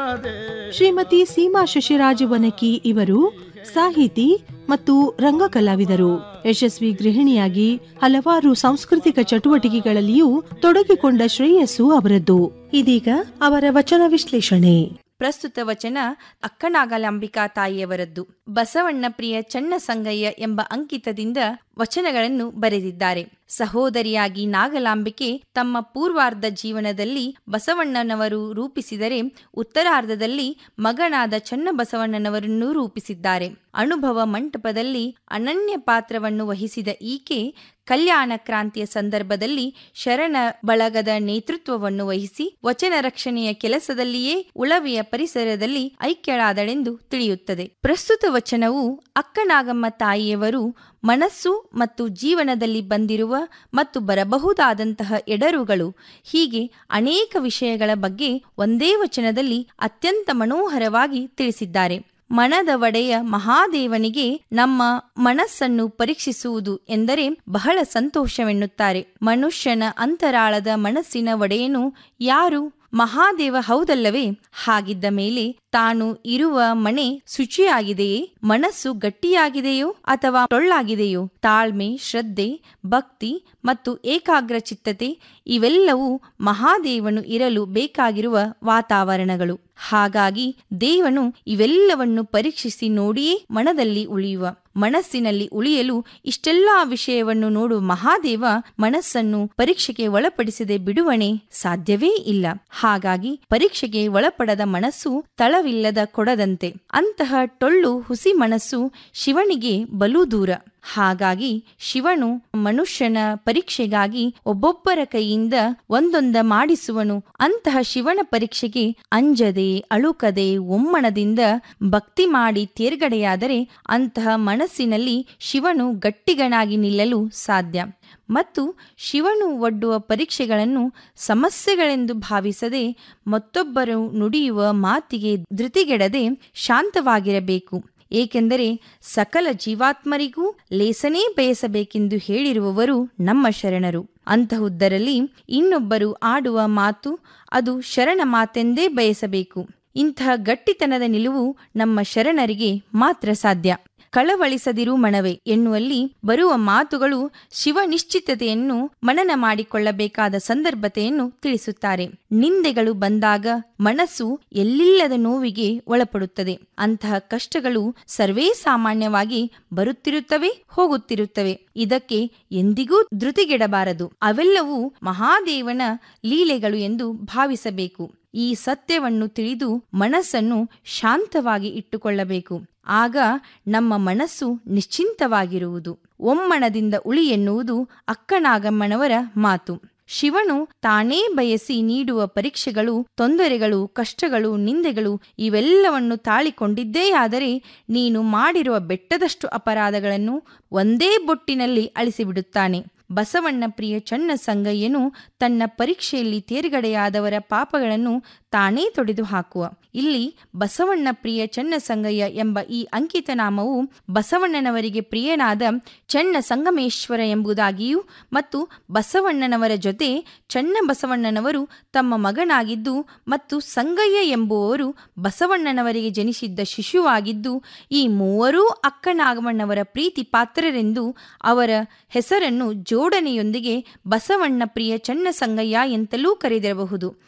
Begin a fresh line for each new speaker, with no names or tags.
ಶ್ರೀಮತಿ ಸೀಮಾ ಶಶಿರಾಜ ವನಕಿ ಇವರು ಸಾಹಿತಿ ಮತ್ತು ರಂಗ ಕಲಾವಿದರು ಯಶಸ್ವಿ ಗೃಹಿಣಿಯಾಗಿ ಹಲವಾರು ಸಾಂಸ್ಕೃತಿಕ ಚಟುವಟಿಕೆಗಳಲ್ಲಿಯೂ ತೊಡಗಿಕೊಂಡ ಶ್ರೇಯಸ್ಸು ಅವರದ್ದು ಇದೀಗ ಅವರ ವಚನ ವಿಶ್ಲೇಷಣೆ
ಪ್ರಸ್ತುತ ವಚನ ಅಕ್ಕನಾಗಲಾಂಬಿಕಾ ತಾಯಿಯವರದ್ದು ಬಸವಣ್ಣ ಪ್ರಿಯ ಚನ್ನ ಸಂಗಯ್ಯ ಎಂಬ ಅಂಕಿತದಿಂದ ವಚನಗಳನ್ನು ಬರೆದಿದ್ದಾರೆ ಸಹೋದರಿಯಾಗಿ ನಾಗಲಾಂಬಿಕೆ ತಮ್ಮ ಪೂರ್ವಾರ್ಧ ಜೀವನದಲ್ಲಿ ಬಸವಣ್ಣನವರು ರೂಪಿಸಿದರೆ ಉತ್ತರಾರ್ಧದಲ್ಲಿ ಮಗನಾದ ಚನ್ನಬಸವಣ್ಣನವರನ್ನು ರೂಪಿಸಿದ್ದಾರೆ ಅನುಭವ ಮಂಟಪದಲ್ಲಿ ಅನನ್ಯ ಪಾತ್ರವನ್ನು ವಹಿಸಿದ ಈಕೆ ಕಲ್ಯಾಣ ಕ್ರಾಂತಿಯ ಸಂದರ್ಭದಲ್ಲಿ ಶರಣ ಬಳಗದ ನೇತೃತ್ವವನ್ನು ವಹಿಸಿ ವಚನ ರಕ್ಷಣೆಯ ಕೆಲಸದಲ್ಲಿಯೇ ಉಳವಿಯ ಪರಿಸರದಲ್ಲಿ ಐಕ್ಯಳಾದಳೆಂದು ತಿಳಿಯುತ್ತದೆ ಪ್ರಸ್ತುತ ವಚನವು ಅಕ್ಕನಾಗಮ್ಮ ತಾಯಿಯವರು ಮನಸ್ಸು ಮತ್ತು ಜೀವನದಲ್ಲಿ ಬಂದಿರುವ ಮತ್ತು ಬರಬಹುದಾದಂತಹ ಎಡರುಗಳು ಹೀಗೆ ಅನೇಕ ವಿಷಯಗಳ ಬಗ್ಗೆ ಒಂದೇ ವಚನದಲ್ಲಿ ಅತ್ಯಂತ ಮನೋಹರವಾಗಿ ತಿಳಿಸಿದ್ದಾರೆ ಮನದ ಒಡೆಯ ಮಹಾದೇವನಿಗೆ ನಮ್ಮ ಮನಸ್ಸನ್ನು ಪರೀಕ್ಷಿಸುವುದು ಎಂದರೆ ಬಹಳ ಸಂತೋಷವೆನ್ನುತ್ತಾರೆ ಮನುಷ್ಯನ ಅಂತರಾಳದ ಮನಸ್ಸಿನ ಒಡೆಯನು ಯಾರು ಮಹಾದೇವ ಹೌದಲ್ಲವೇ ಹಾಗಿದ್ದ ಮೇಲೆ ತಾನು ಇರುವ ಮನೆ ಶುಚಿಯಾಗಿದೆಯೇ ಮನಸ್ಸು ಗಟ್ಟಿಯಾಗಿದೆಯೋ ಅಥವಾ ಟೊಳ್ಳಾಗಿದೆಯೋ ತಾಳ್ಮೆ ಶ್ರದ್ಧೆ ಭಕ್ತಿ ಮತ್ತು ಏಕಾಗ್ರ ಚಿತ್ತತೆ ಇವೆಲ್ಲವೂ ಮಹಾದೇವನು ಇರಲು ಬೇಕಾಗಿರುವ ವಾತಾವರಣಗಳು ಹಾಗಾಗಿ ದೇವನು ಇವೆಲ್ಲವನ್ನು ಪರೀಕ್ಷಿಸಿ ನೋಡಿಯೇ ಮನದಲ್ಲಿ ಉಳಿಯುವ ಮನಸ್ಸಿನಲ್ಲಿ ಉಳಿಯಲು ಇಷ್ಟೆಲ್ಲಾ ವಿಷಯವನ್ನು ನೋಡುವ ಮಹಾದೇವ ಮನಸ್ಸನ್ನು ಪರೀಕ್ಷೆಗೆ ಒಳಪಡಿಸದೆ ಬಿಡುವಣೆ ಸಾಧ್ಯವೇ ಇಲ್ಲ ಹಾಗಾಗಿ ಪರೀಕ್ಷೆಗೆ ಒಳಪಡದ ಮನಸ್ಸು ತಳವಿಲ್ಲದ ಕೊಡದಂತೆ ಅಂತಹ ಟೊಳ್ಳು ಹುಸಿ ಮನಸ್ಸು ಶಿವನಿಗೆ ಬಲು ದೂರ ಹಾಗಾಗಿ ಶಿವನು ಮನುಷ್ಯನ ಪರೀಕ್ಷೆಗಾಗಿ ಒಬ್ಬೊಬ್ಬರ ಕೈಯಿಂದ ಒಂದೊಂದ ಮಾಡಿಸುವನು ಅಂತಹ ಶಿವನ ಪರೀಕ್ಷೆಗೆ ಅಂಜದೆ ಅಳುಕದೆ ಒಮ್ಮಣದಿಂದ ಭಕ್ತಿ ಮಾಡಿ ತೇರ್ಗಡೆಯಾದರೆ ಅಂತಹ ಮನಸ್ಸಿನಲ್ಲಿ ಶಿವನು ಗಟ್ಟಿಗನಾಗಿ ನಿಲ್ಲಲು ಸಾಧ್ಯ ಮತ್ತು ಶಿವನು ಒಡ್ಡುವ ಪರೀಕ್ಷೆಗಳನ್ನು ಸಮಸ್ಯೆಗಳೆಂದು ಭಾವಿಸದೆ ಮತ್ತೊಬ್ಬರು ನುಡಿಯುವ ಮಾತಿಗೆ ಧೃತಿಗೆಡದೆ ಶಾಂತವಾಗಿರಬೇಕು ಏಕೆಂದರೆ ಸಕಲ ಜೀವಾತ್ಮರಿಗೂ ಲೇಸನೇ ಬಯಸಬೇಕೆಂದು ಹೇಳಿರುವವರು ನಮ್ಮ ಶರಣರು ಅಂತಹುದರಲ್ಲಿ ಇನ್ನೊಬ್ಬರು ಆಡುವ ಮಾತು ಅದು ಶರಣ ಮಾತೆಂದೇ ಬಯಸಬೇಕು ಇಂತಹ ಗಟ್ಟಿತನದ ನಿಲುವು ನಮ್ಮ ಶರಣರಿಗೆ ಮಾತ್ರ ಸಾಧ್ಯ ಕಳವಳಿಸದಿರು ಮಣವೆ ಎನ್ನುವಲ್ಲಿ ಬರುವ ಮಾತುಗಳು ಶಿವನಿಶ್ಚಿತತೆಯನ್ನು ಮನನ ಮಾಡಿಕೊಳ್ಳಬೇಕಾದ ಸಂದರ್ಭತೆಯನ್ನು ತಿಳಿಸುತ್ತಾರೆ ನಿಂದೆಗಳು ಬಂದಾಗ ಮನಸ್ಸು ಎಲ್ಲಿಲ್ಲದ ನೋವಿಗೆ ಒಳಪಡುತ್ತದೆ ಅಂತಹ ಕಷ್ಟಗಳು ಸರ್ವೇ ಸಾಮಾನ್ಯವಾಗಿ ಬರುತ್ತಿರುತ್ತವೆ ಹೋಗುತ್ತಿರುತ್ತವೆ ಇದಕ್ಕೆ ಎಂದಿಗೂ ಧೃತಿಗೆಡಬಾರದು ಅವೆಲ್ಲವೂ ಮಹಾದೇವನ ಲೀಲೆಗಳು ಎಂದು ಭಾವಿಸಬೇಕು ಈ ಸತ್ಯವನ್ನು ತಿಳಿದು ಮನಸ್ಸನ್ನು ಶಾಂತವಾಗಿ ಇಟ್ಟುಕೊಳ್ಳಬೇಕು ಆಗ ನಮ್ಮ ಮನಸ್ಸು ನಿಶ್ಚಿಂತವಾಗಿರುವುದು ಒಮ್ಮಣದಿಂದ ಉಳಿ ಎನ್ನುವುದು ಅಕ್ಕನಾಗಮ್ಮನವರ ಮಾತು ಶಿವನು ತಾನೇ ಬಯಸಿ ನೀಡುವ ಪರೀಕ್ಷೆಗಳು ತೊಂದರೆಗಳು ಕಷ್ಟಗಳು ನಿಂದೆಗಳು ಇವೆಲ್ಲವನ್ನು ತಾಳಿಕೊಂಡಿದ್ದೇ ಆದರೆ ನೀನು ಮಾಡಿರುವ ಬೆಟ್ಟದಷ್ಟು ಅಪರಾಧಗಳನ್ನು ಒಂದೇ ಬೊಟ್ಟಿನಲ್ಲಿ ಅಳಿಸಿಬಿಡುತ್ತಾನೆ ಬಸವಣ್ಣ ಪ್ರಿಯ ಚನ್ನ ಸಂಗಯ್ಯನು ತನ್ನ ಪರೀಕ್ಷೆಯಲ್ಲಿ ತೇರ್ಗಡೆಯಾದವರ ಪಾಪಗಳನ್ನು ತಾನೇ ತೊಡೆದು ಹಾಕುವ ಇಲ್ಲಿ ಬಸವಣ್ಣ ಪ್ರಿಯ ಚನ್ನ ಸಂಗಯ್ಯ ಎಂಬ ಈ ಅಂಕಿತ ನಾಮವು ಬಸವಣ್ಣನವರಿಗೆ ಪ್ರಿಯನಾದ ಚನ್ನ ಸಂಗಮೇಶ್ವರ ಎಂಬುದಾಗಿಯೂ ಮತ್ತು ಬಸವಣ್ಣನವರ ಜೊತೆ ಚನ್ನ ಬಸವಣ್ಣನವರು ತಮ್ಮ ಮಗನಾಗಿದ್ದು ಮತ್ತು ಸಂಗಯ್ಯ ಎಂಬುವವರು ಬಸವಣ್ಣನವರಿಗೆ ಜನಿಸಿದ್ದ ಶಿಶುವಾಗಿದ್ದು ಈ ಮೂವರೂ ಅಕ್ಕನಾಗಮಣ್ಣವರ ಪ್ರೀತಿ ಪಾತ್ರರೆಂದು ಅವರ ಹೆಸರನ್ನು ಜೋಡಣೆಯೊಂದಿಗೆ ಬಸವಣ್ಣ ಪ್ರಿಯ ಚನ್ನ ಸಂಗಯ್ಯ ಎಂತಲೂ ಕರೆದಿರಬಹುದು